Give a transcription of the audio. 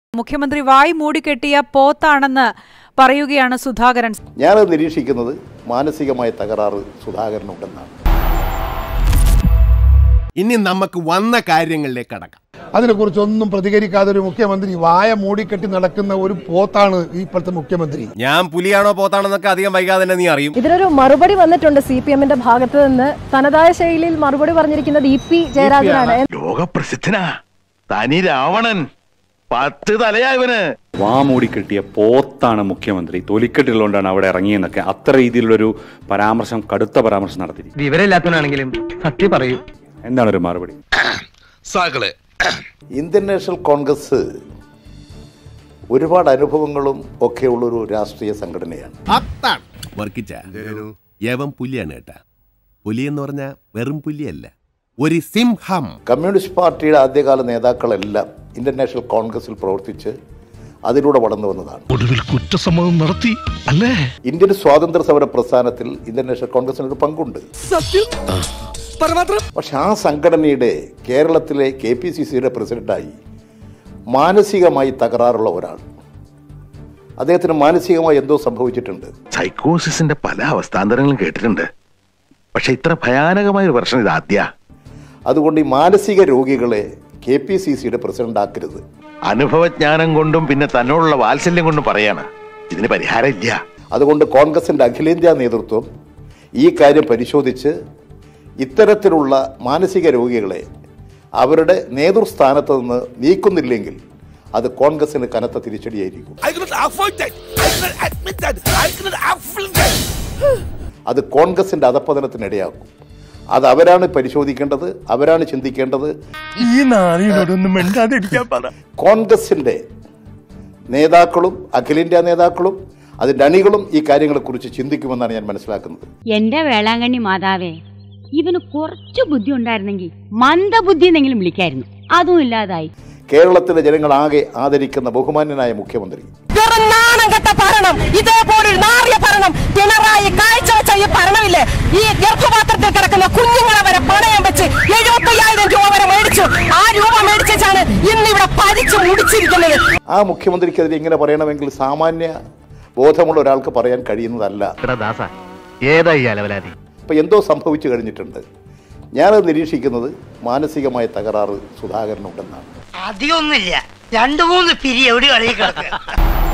മുഖ്യമന്ത്രി വായ് മൂടിക്കെട്ടിയ പോത്താണെന്ന് പറയുകയാണ് സുധാകരൻ ഞാനത് നിരീക്ഷിക്കുന്നത് മാനസികമായ തകരാറ് സുധാകരനുണ്ടെന്നാണ് ഇനി നമുക്ക് വന്ന കാര്യങ്ങളിലേക്ക് കടക്കാം അതിനെക്കുറിച്ചൊന്നും പ്രതികരിക്കാതെ ഒരു മുഖ്യമന്ത്രി വായ മൂടിക്കെട്ടി നടക്കുന്ന ഒരു പോത്താണ് ഇപ്പോഴത്തെ മുഖ്യമന്ത്രി ഞാൻ പുലിയാണോ പോത്താണെന്നൊക്കെ അധികം വൈകാതെ തന്നെ നീ അറിയും ഇതിനൊരു മറുപടി വന്നിട്ടുണ്ട് സി പി എമ്മിന്റെ ഭാഗത്ത് നിന്ന് തനതായ ശൈലിയിൽ മറുപടി പറഞ്ഞിരിക്കുന്നത് ഇ പി ജയരാജനാണ് ലോകപ്രസിദ്ധനാ തനി രാവണൻ പത്ത് തലയാ ഇവന് വാ മൂടി കെട്ടിയ പോത്താണ് മുഖ്യമന്ത്രി തൊലിക്കെട്ടുള്ളതുകൊണ്ടാണ് അവിടെ ഇറങ്ങിയെന്നൊക്കെ അത്ര രീതിയിലുള്ളൊരു പരാമർശം കടുത്ത പരാമർശം നടത്തി വിവരമില്ലാത്തവനാണെങ്കിലും സത്യം പറയൂ എന്താണ് ഒരു മറുപടി സാകളെ ഇന്ത്യൻ നാഷണൽ കോൺഗ്രസ് ഒരുപാട് അനുഭവങ്ങളും ഒക്കെ ഉള്ളൊരു രാഷ്ട്രീയ സംഘടനയാണ് അത്താണ് വർക്കിച്ച യവൻ പുലിയാണ് കേട്ടാ പുലി എന്ന് പറഞ്ഞാൽ വെറും പുലിയല്ല ഒരു സിംഹം കമ്മ്യൂണിസ്റ്റ് പാർട്ടിയുടെ ആദ്യകാല നേതാക്കളെല്ലാം ഇന്ത്യൻ നാഷണൽ കോൺഗ്രസിൽ പ്രവർത്തിച്ച് അതിലൂടെ വളർന്നു വന്നതാണ് ഒടുവിൽ കുറ്റസമ്മതം നടത്തി അല്ലേ ഇന്ത്യൻ സ്വാതന്ത്ര്യ സമര പ്രസ്ഥാനത്തിൽ ഇന്ത്യൻ നാഷണൽ കോൺഗ്രസിന് ഒരു പങ്കുണ്ട് പക്ഷെ ആ സംഘടനയുടെ കേരളത്തിലെ കെ പി സി സിയുടെ പ്രസിഡന്റായി മാനസികമായി തകരാറുള്ള ഒരാൾ അദ്ദേഹത്തിന് മാനസികമായി എന്തോ സംഭവിച്ചിട്ടുണ്ട് സൈക്കോസിന്റെ പല അവസ്ഥാന്തരങ്ങളും കേട്ടിട്ടുണ്ട് പക്ഷെ ഇത്ര ഭയാനകമായ ഒരു പ്രശ്നം ഇത് ആദ്യ അതുകൊണ്ട് ഈ മാനസിക രോഗികളെ കെ പി സി സിയുടെ പ്രസിഡന്റ് ആക്കരുത് അനുഭവജ്ഞാനം കൊണ്ടും പിന്നെ തന്നോടുള്ള വാത്സല്യം കൊണ്ടും പറയാണ് ഇതിന് പരിഹാരം ഇല്ല അതുകൊണ്ട് കോൺഗ്രസിന്റെ അഖിലേന്ത്യാ നേതൃത്വം ഈ കാര്യം പരിശോധിച്ച് ഇത്തരത്തിലുള്ള മാനസിക രോഗികളെ അവരുടെ നേതൃസ്ഥാനത്ത് നിന്ന് നീക്കുന്നില്ലെങ്കിൽ അത് കോൺഗ്രസിന് കനത്ത തിരിച്ചടിയായിരിക്കും അത് കോൺഗ്രസിന്റെ അധപ്പതനത്തിനിടയാക്കും അത് അവരാണ് പരിശോധിക്കേണ്ടത് അവരാണ് ചിന്തിക്കേണ്ടത് ഈ നാളിനോടൊന്നും മിണ്ടാതിരിക്കാൻ പറ കോൺഗ്രസിന്റെ നേതാക്കളും അഖിലേന്ത്യാ നേതാക്കളും അതിന്റെ അണികളും ഈ കാര്യങ്ങളെക്കുറിച്ച് ചിന്തിക്കുമെന്നാണ് ഞാൻ മനസ്സിലാക്കുന്നത് എന്റെ വേളാങ്കണ്ണി മാതാവേ ഇവന് കുറച്ചു ബുദ്ധി ഉണ്ടായിരുന്നെങ്കിൽ മന്ദബുദ്ധി എന്നെങ്കിലും വിളിക്കായിരുന്നു അതും ഇല്ലാതായി കേരളത്തിലെ ജനങ്ങൾ ആകെ ആദരിക്കുന്ന ബഹുമാന്യനായ മുഖ്യമന്ത്രി വെറും നാണം കെട്ട ഭരണം ഇതേപോലൊരു നാറിയ ഭരണം പിണറായി കാഴ്ചവെച്ച ഈ ഭരണമില്ലേ ഈ ഗർഭപാത്രത്തിൽ കിടക്കുന്ന കുഞ്ഞുങ്ങളെ വരെ പണയം വെച്ച് എഴുപത്തയ്യായിരം രൂപ വരെ മേടിച്ചു ആ രൂപ മേടിച്ചാണ് ഇന്ന് ഇവിടെ പരിച്ചു മുടിച്ചിരിക്കുന്നത് ആ മുഖ്യമന്ത്രിക്കെതിരെ ഇങ്ങനെ പറയണമെങ്കിൽ സാമാന്യ ബോധമുള്ള ഒരാൾക്ക് പറയാൻ കഴിയുന്നതല്ല ദാസ ഏതാ ഈ അലവലാതി ഇപ്പൊ എന്തോ സംഭവിച്ചു കഴിഞ്ഞിട്ടുണ്ട് ഞാനത് നിരീക്ഷിക്കുന്നത് മാനസികമായ തകരാറ് സുധാകരനുണ്ടെന്നാണ് അധികമൊന്നുമില്ല രണ്ടു മൂന്ന് പിരി എവിടെ കളി കിടക്കുക